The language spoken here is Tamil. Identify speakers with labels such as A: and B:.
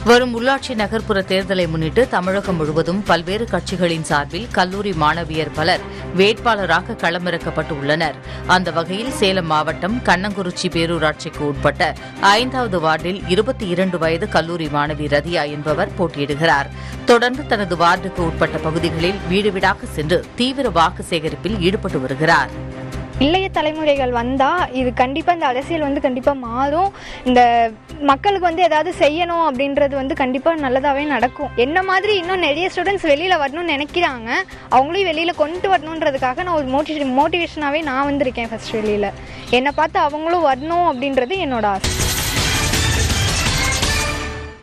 A: வரும் உள்ளாட்சி நகர்ப்புற தேர்தலை முன்னிட்டு தமிழகம் முழுவதும் பல்வேறு கட்சிகளின் சார்பில் கல்லூரி மாணவியர் பலர் வேட்பாளராக களமிறக்கப்பட்டு உள்ளனர் அந்த வகையில் சேலம் மாவட்டம் கண்ணங்குறிச்சி பேரூராட்சிக்கு உட்பட்ட ஐந்தாவது வார்டில் இருபத்தி இரண்டு வயது கல்லூரி மாணவி ரதியா என்பவர் போட்டியிடுகிறார் தொடர்ந்து தனது வார்டுக்கு உட்பட்ட பகுதிகளில் வீடு வீடாக சென்று தீவிர வாக்கு சேகரிப்பில் ஈடுபட்டு வருகிறார்
B: இளைய தலைமுறைகள் வந்தால் இது கண்டிப்பாக இந்த அரசியல் வந்து கண்டிப்பாக மாறும் இந்த மக்களுக்கு வந்து ஏதாவது செய்யணும் அப்படின்றது வந்து கண்டிப்பாக நல்லதாகவே நடக்கும் என்ன மாதிரி இன்னும் நிறைய ஸ்டூடெண்ட்ஸ் வெளியில் வரணும்னு நினைக்கிறாங்க அவங்களையும் வெளியில் கொண்டு வரணுன்றதுக்காக நான் ஒரு மோட்டிவேஷன் மோட்டிவேஷனாகவே நான் வந்திருக்கேன் ஃபர்ஸ்ட் வெளியில் என்னை பார்த்து அவங்களும் வரணும் அப்படின்றது என்னோட ஆசை